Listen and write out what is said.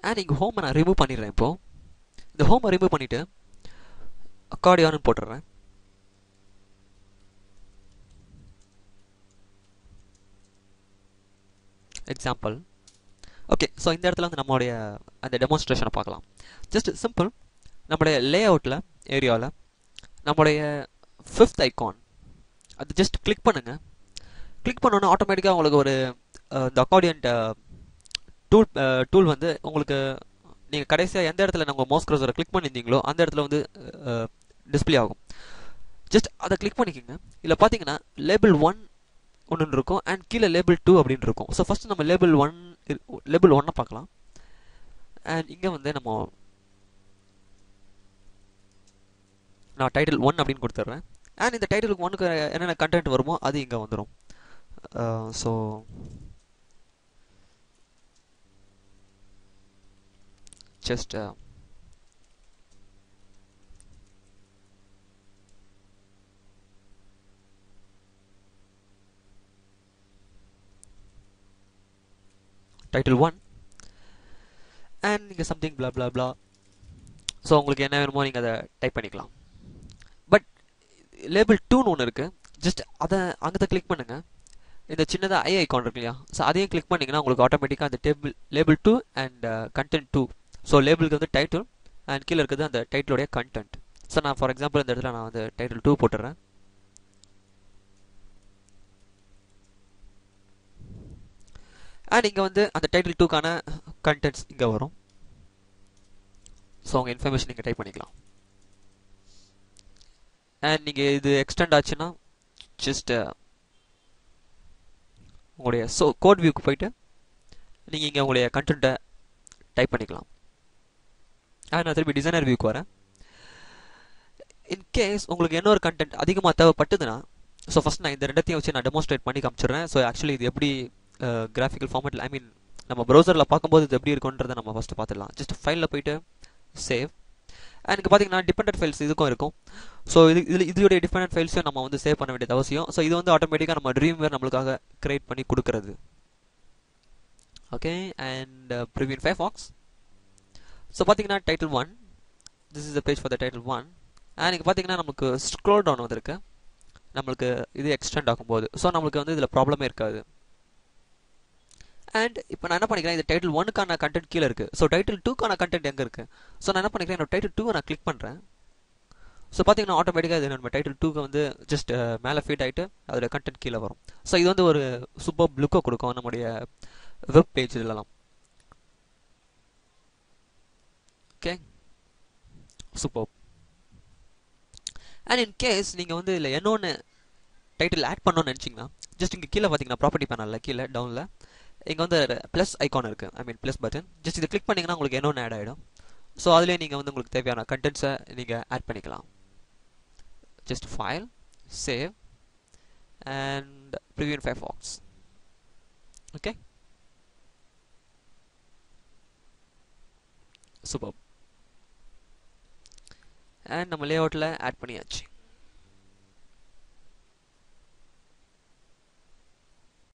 and இங்கே ஹோமை நான் remove பண்ணிடுறேன் இப்போது இந்த ஹோமை ரிமூவ் பண்ணிவிட்டு அக்கார்டியான்னு போட்டுடுறேன் எக்ஸாம்பிள் ஓகே ஸோ இந்த இடத்துல வந்து நம்மளுடைய அந்த டெமான்ஸ்ட்ரேஷனை பார்க்கலாம் ஜஸ்ட் சிம்பிள் நம்மளுடைய லே அவுட்டில் ஏரியாவில் நம்மளுடைய ஃபிஃப்த் ஐகான் அது ஜஸ்ட் கிளிக் பண்ணுங்கள் கிளிக் பண்ணோன்னே ஆட்டோமேட்டிக்காக உங்களுக்கு ஒரு இந்த அக்கார்டியன்ட் டூல் டூல் வந்து உங்களுக்கு நீங்கள் கடைசியாக எந்த இடத்துல நம்ம மோஸ் க்ரோசரை கிளிக் பண்ணியிருந்தீங்களோ அந்த இடத்துல வந்து டிஸ்பிளே ஆகும் ஜஸ்ட் அதை கிளிக் பண்ணிக்கோங்க இல்லை பார்த்தீங்கன்னா லேபிள் ஒன் ஒன்று இருக்கும் அண்ட் கீழே லேபிள் டூ அப்படின்னு இருக்கும் ஸோ ஃபஸ்ட்டு நம்ம லேபிள் ஒன் லேபிள் ஒன்னை பார்க்கலாம் அண்ட் இங்கே வந்து நம்ம நான் டைட்டில் ஒன் அப்படின்னு கொடுத்துட்றேன் அண்ட் இந்த டைட்டிலுக்கு ஒன்றுக்கு என்னென்ன கண்டென்ட் வருமோ அது இங்கே வந்துடும் so just title one and நீங்கள் something blah blah blah so உங்களுக்கு என்ன வேணுமோ நீங்கள் அதை டைப் பண்ணிக்கலாம் பட் லேபிள் டூன்னு ஒன்று இருக்குது ஜஸ்ட் அதை அங்கே கிளிக் பண்ணுங்கள் இந்த சின்னதாக ஐ ஐக்கான் இருக்கு இல்லையா ஸோ அதையும் கிளிக் பண்ணிங்கன்னா உங்களுக்கு ஆட்டோமேட்டிக்காக அந்த table label two and content two so லேபிளுக்கு வந்து டைட்டில் அண்ட் கீழே இருக்குது அந்த டைட்டிலோடைய கண்டென்ட் ஸோ நான் ஃபார் எக்ஸாம்பிள் இந்த இடத்துல நான் வந்து டைட்டில் டூ போட்டுறேன் அண்ட் இங்கே வந்து அந்த டைட்டில் டூக்கான கண்டென்ட்ஸ் இங்கே வரும் ஸோ உங்கள் இன்ஃபர்மேஷன் நீங்கள் டைப் பண்ணிக்கலாம் அண்ட் நீங்கள் இது எக்ஸ்டெண்ட் ஆச்சுன்னா ஜஸ்ட் உங்களுடைய ஸோ கோட் வியூக்கு போயிட்டு நீங்கள் இங்கே உங்களுடைய கண்டென்ட்டை டைப் பண்ணிக்கலாம் அண்ட் நான் திருப்பி டிசைனர் வியூக்கு வரேன் இன்கேஸ் உங்களுக்கு இன்னொரு கண்டென்ட் அதிகமாக தேவைப்பட்டதுன்னா ஸோ ஃபஸ்ட் நான் இந்த ரெண்டத்தையும் வச்சு நான் டெமான்ஸ்ட்ரேட் பண்ணி காமிச்சிடுறேன் ஸோ ஆக்சுவலி இது எப்படி கிராஃபிக்கல் ஃபார்மேட்டில் ஐ மீன் நம்ம ப்ரௌசரில் பார்க்கும்போது இது எப்படி இருக்குன்றதை நம்ம ஃபஸ்ட்டு பார்த்துடலாம் ஜஸ்ட் ஃபைலில் போயிட்டு சேவ் எனக்கு பார்த்தீங்கன்னா டிபெண்டன்ட் ஃபைல்ஸ் இதுக்கும் இருக்கும் ஸோ இது இதில் இதோடைய டிபெண்டன்ட் ஃபைல்ஸையும் நம்ம வந்து சேவ் பண்ண வேண்டியது அவசியம் ஸோ இது வந்து ஆட்டோமேட்டிக்காக நம்ம ட்ரீம்வேர் நம்மளுக்காக கிரியேட் பண்ணி கொடுக்குறது okay and preview in Firefox so பார்த்தீங்கன்னா title one this is the page for the title one and இங்கே பார்த்தீங்கன்னா நமக்கு ஸ்க்ரோல் டவுன் வந்திருக்கு நம்மளுக்கு இது எக்ஸ்டெண்ட் ஆகும்போது ஸோ நம்மளுக்கு வந்து இதில் ப்ராப்ளமே இருக்காது அண்ட் இப்போ நான் என்ன பண்ணிக்கிறேன் இந்த டைட்டில் ஒனுக்கான கண்டென்ட் கீழே இருக்குது ஸோ டைட்டில் டூக்கான கண்டென்ட் எங்கே இருக்குது ஸோ நான் என்ன பண்ணிக்கிறேன் என்னோட டைட்டில் டூவை நான் கிளிக் பண்ணுறேன் ஸோ பார்த்தீங்கன்னா ஆட்டோமேட்டிக்காக இது நம்ம டைட்டில் டூக்கு வந்து ஜஸ்ட் மேலே ஃபீட் ஆகிட்டு அதோட கண்டென்ட் கீழே வரும் ஸோ இது வந்து ஒரு சூப்பர் லுக்கை கொடுக்கும் நம்முடைய வெப் பேஜ் இதெல்லாம் okay super and in case நீங்கள் வந்து இதில் என்னொன்று டைட்டில் ஆட் பண்ணணும்னு நினச்சிங்கன்னா ஜஸ்ட் இங்கே கீழே பார்த்தீங்கன்னா ப்ராப்பர்ட்டி பேனலில் கீழே டவுனில் இங்கே வந்து ப்ளஸ் ஐக்கான் இருக்குது I mean plus button just இதை கிளிக் பண்ணிங்கன்னா உங்களுக்கு என்னொன்று ஆட் ஆகிடும் ஸோ அதுலேயே நீங்கள் வந்து உங்களுக்கு தேவையான கண்டென்ட்ஸை நீங்கள் ஆட் பண்ணிக்கலாம் just file save and preview in Firefox okay super and நம்ம லே அவுட்டில் ஆட் பண்ணியாச்சு